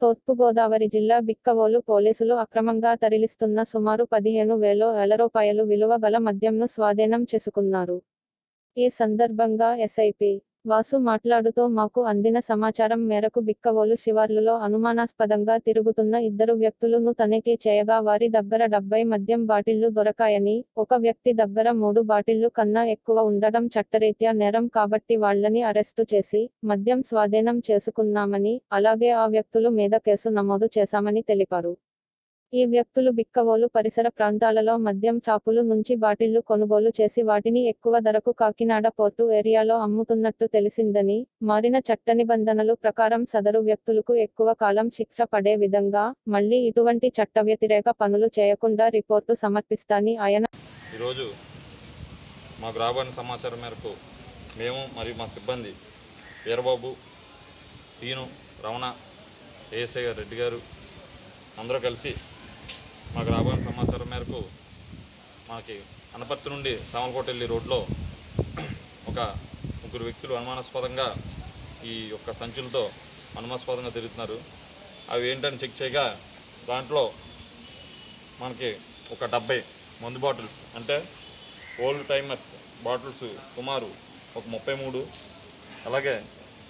తూర్పుగోదావరి జిల్లా బిక్కవోలు పోలీసులు అక్రమంగా తరలిస్తున్న సుమారు పదిహేను వేల వేల రూపాయలు విలువ గల మద్యంను స్వాధీనం చేసుకున్నారు ఈ సందర్భంగా ఎస్ఐపి వాసు మాట్లాడుతూ మాకు అందిన సమాచారం మేరకు బిక్కవోలు శివార్లులో అనుమానాస్పదంగా తిరుగుతున్న ఇద్దరు వ్యక్తులను తనిఖీ చేయగా వారి దగ్గర డెబ్బై మద్యం బాటిళ్లు దొరకాయని ఒక వ్యక్తి దగ్గర మూడు బాటిళ్లు కన్నా ఎక్కువ ఉండడం చట్టరీత్యా నేరం కాబట్టి వాళ్ళని అరెస్టు చేసి మద్యం స్వాధీనం చేసుకున్నామని అలాగే ఆ వ్యక్తులు మీద కేసు నమోదు చేశామని తెలిపారు ఈ వ్యక్తులు బిక్కవోలు పరిసర ప్రాంతాలలో మద్యం షాపులు నుంచి బాటిళ్లు కొనుగోలు చేసి వాటిని ఎక్కువ ధరకు కాకినాడ పోర్టు ఏరియాలో అమ్ముతున్నట్టు తెలిసిందని మారిన చట్ట నిబంధనలు ప్రకారం సదరు వ్యక్తులకు ఎక్కువ కాలం శిక్ష పడే విధంగా మళ్లీ ఇటువంటి చట్ట వ్యతిరేక పనులు చేయకుండా రిపోర్టు సమర్పిస్తాని ఆయన ఈరోజు మాకు రాబడిన సమాచారం మేరకు మేము మరియు మా సిబ్బంది వీరబాబు సీను రమణ ఏఎస్ఐ గారు రెడ్డి గారు అందరూ కలిసి మాకు రాబడిన సమాచారం మేరకు మనకి అనపర్తి నుండి సామలకోట వెళ్ళి రోడ్లో ఒక ముగ్గురు వ్యక్తులు అనుమానాస్పదంగా ఈ యొక్క సంచులతో అనుమానాస్పదంగా తిరుగుతున్నారు అవి ఏంటని చెక్ చేయగా దాంట్లో మనకి ఒక డెబ్బై మందు బాటిల్స్ అంటే ఓల్డ్ టైమర్స్ బాటిల్స్ సుమారు ఒక ముప్పై మూడు అలాగే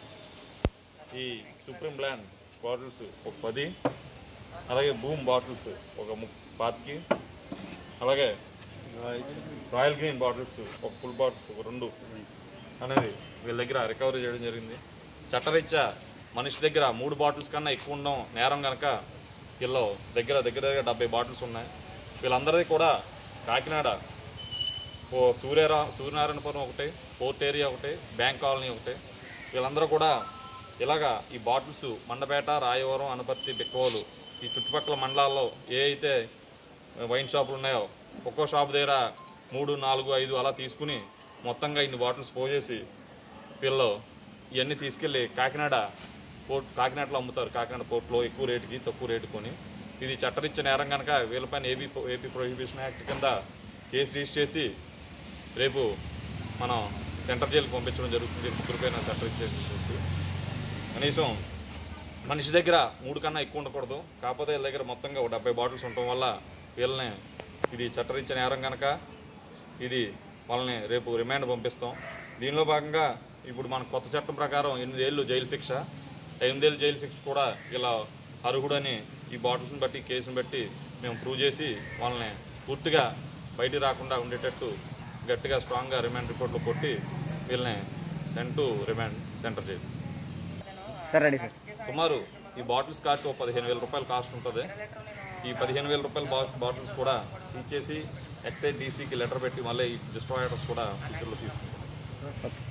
ఈ సుప్రీం బ్లాండ్ బాటిల్స్ ఒక పది అలాగే బూమ్ బాటిల్స్ ఒక ము పాతికి అలాగే రాయల్ గ్రీన్ బాటిల్స్ ఒక ఫుల్ బాటిల్స్ ఒక రెండు అనేది వీళ్ళ దగ్గర రికవరీ చేయడం జరిగింది చట్టరీత్యా మనిషి దగ్గర మూడు బాటిల్స్ కన్నా ఎక్కువ ఉండడం నేరం కనుక వీళ్ళు దగ్గర దగ్గర దగ్గర డెబ్బై బాటిల్స్ ఉన్నాయి వీళ్ళందరిది కూడా కాకినాడ ఓ సూర్యరా సూర్యనారాయణపురం ఒకటి పోర్ట్ ఏరియా ఒకటి బ్యాంక్ కాలనీ ఒకటి వీళ్ళందరూ కూడా ఇలాగా ఈ బాటిల్స్ మండపేట రాయవరం అనపర్తి బిక్కవోలు ఈ చుట్టుపక్కల మండలాల్లో ఏ అయితే వైన్ షాపులు ఉన్నాయో ఒక్కో షాప్ దగ్గర మూడు నాలుగు ఐదు అలా తీసుకుని మొత్తంగా ఇన్ని బాటిల్స్ పోజేసి వీళ్ళు ఇవన్నీ తీసుకెళ్ళి కాకినాడ పోర్ట్ కాకినాడలో అమ్ముతారు కాకినాడ పోర్ట్లో ఎక్కువ రేటుకి తక్కువ రేటు కొని ఇది చట్టరీత్యా నేరం కనుక వీళ్ళపైన ఏపీ ఏపీ ప్రొహిబిషన్ యాక్ట్ కింద కేసు రిజిస్టర్ చేసి రేపు మనం సెంటర్ జైలుకి పంపించడం జరుగుతుంది ముగ్గురిపైన చట్టరీత్యా చేసి కనీసం మనిషి దగ్గర మూడు కన్నా ఎక్కువ ఉండకూడదు కాకపోతే వీళ్ళ దగ్గర మొత్తంగా ఒక డెబ్బై బాటిల్స్ ఉండటం వల్ల వీళ్ళని ఇది చట్టరీత్యా నేరం కనుక ఇది వాళ్ళని రేపు రిమాండ్ పంపిస్తాం దీనిలో భాగంగా ఇప్పుడు మన కొత్త చట్టం ప్రకారం ఎనిమిదేళ్ళు జైలు శిక్ష ఎనిమిదేళ్ళు జైలు శిక్ష కూడా ఇలా అర్హుడని ఈ బాటిల్స్ని బట్టి కేసుని బట్టి మేము ప్రూవ్ చేసి వాళ్ళని పూర్తిగా బయటికి రాకుండా ఉండేటట్టు గట్టిగా స్ట్రాంగ్గా రిమాండ్ రిపోర్ట్లో కొట్టి వీళ్ళని సెండ్ టు రిమాండ్ సెంటర్ చేసి సార్ రెడీ సార్ సుమారు ఈ బాటిల్స్ కాస్ట్ ఒక పదిహేను వేల రూపాయలు కాస్ట్ ఉంటుంది ఈ పదిహేను వేల రూపాయల బా బాటిల్స్ కూడా సీజ్ చేసి ఎక్సైజ్ డీసీకి లెటర్ పెట్టి మళ్ళీ ఈ డిస్ట్రాయర్స్ కూడా ఫ్యూచర్లో తీసుకుంటాం